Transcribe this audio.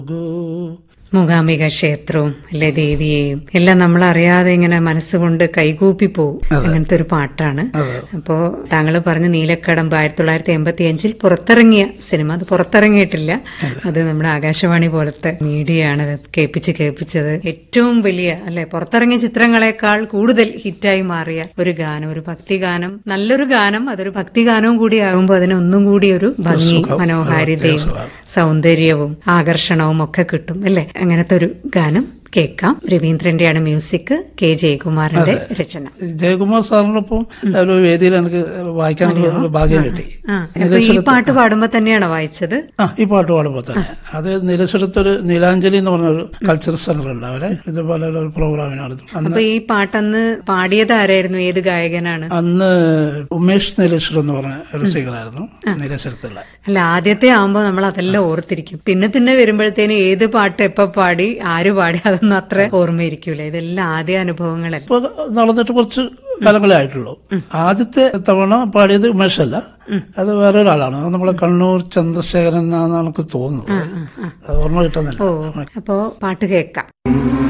മൂകാംബിക ക്ഷേത്രവും അല്ലെ ദേവിയെയും എല്ലാം നമ്മൾ അറിയാതെ ഇങ്ങനെ മനസ്സുകൊണ്ട് കൈകൂപ്പി പോവും അങ്ങനത്തെ ഒരു പാട്ടാണ് അപ്പോ താങ്കൾ പറഞ്ഞ നീലക്കടമ്പ് ആയിരത്തി തൊള്ളായിരത്തി എൺപത്തി അഞ്ചിൽ പുറത്തിറങ്ങിയ സിനിമ അത് പുറത്തിറങ്ങിയിട്ടില്ല അത് നമ്മുടെ ആകാശവാണി പോലത്തെ മീഡിയയാണ് അത് കേൾപ്പിച്ച് കേൾപ്പിച്ചത് ഏറ്റവും വലിയ അല്ലെ പുറത്തിറങ്ങിയ ചിത്രങ്ങളെക്കാൾ കൂടുതൽ ഹിറ്റായി മാറിയ ഒരു ഗാനം ഒരു ഭക്തിഗാനം നല്ലൊരു ഗാനം അതൊരു ഭക്തിഗാനവും കൂടി ആകുമ്പോൾ അതിന് ഒന്നും കൂടി ഒരു ഭംഗി മനോഹാരിതയും സൗന്ദര്യവും ആകർഷണവും ഒക്കെ കിട്ടും അല്ലെ അങ്ങനത്തെ ഒരു ഗാനം കേൾക്കാം രവീന്ദ്രന്റെയാണ് മ്യൂസിക് കെ ജയകുമാറിന്റെ രചന ജയകുമാർ സാറിനൊപ്പം ഒരു വേദിയിൽ എനിക്ക് വായിക്കാനുള്ള ഒരു ഭാഗ്യം കിട്ടി ആ അപ്പൊ ഈ പാട്ട് പാടുമ്പോ തന്നെയാണോ വായിച്ചത് ആ ഈ പാട്ട് പാടുമ്പോൾ തന്നെ അത് നീലശ്വരത്തൊരു നീലാഞ്ജലി എന്ന് പറഞ്ഞ ഒരു കൾച്ചറൽ സെന്റർ ഉണ്ട് അവരെ ഇതുപോലെ ഒരു പ്രോഗ്രാമിന് നടത്തും അന്ന് അപ്പൊ ഈ പാട്ടന്ന് പാടിയത് ആരായിരുന്നു ഏത് ഗായകനാണ് അന്ന് ഉമേഷ് നീലേശ്വരം എന്ന് പറഞ്ഞ ഒരു സിംഗറായിരുന്നു നീലേശ്വരത്തുള്ള അല്ല ആദ്യത്തെ ആവുമ്പോ നമ്മൾ അതെല്ലാം ഓർത്തിരിക്കും പിന്നെ പിന്നെ വരുമ്പോഴത്തേന് ഏത് പാട്ട് എപ്പോ പാടി ആര് പാടി അതൊന്നും അത്ര ഓർമ്മയിരിക്കൂല ഇതെല്ലാം ആദ്യ അനുഭവങ്ങളല്ല ഇപ്പൊ നടന്നിട്ട് കുറച്ച് കാലങ്ങളേ ആയിട്ടുള്ളൂ ആദ്യത്തെ തവണ പാടിയത് ഉമേഷ് അല്ല അത് വേറെ ഒരാളാണ് അത് നമ്മളെ കണ്ണൂർ ചന്ദ്രശേഖരൻ എന്നാണ് എനിക്ക് തോന്നുന്നത് അത് ഓർമ്മ കിട്ടുന്നില്ല ഓ അപ്പോ പാട്ട് കേൾക്കാം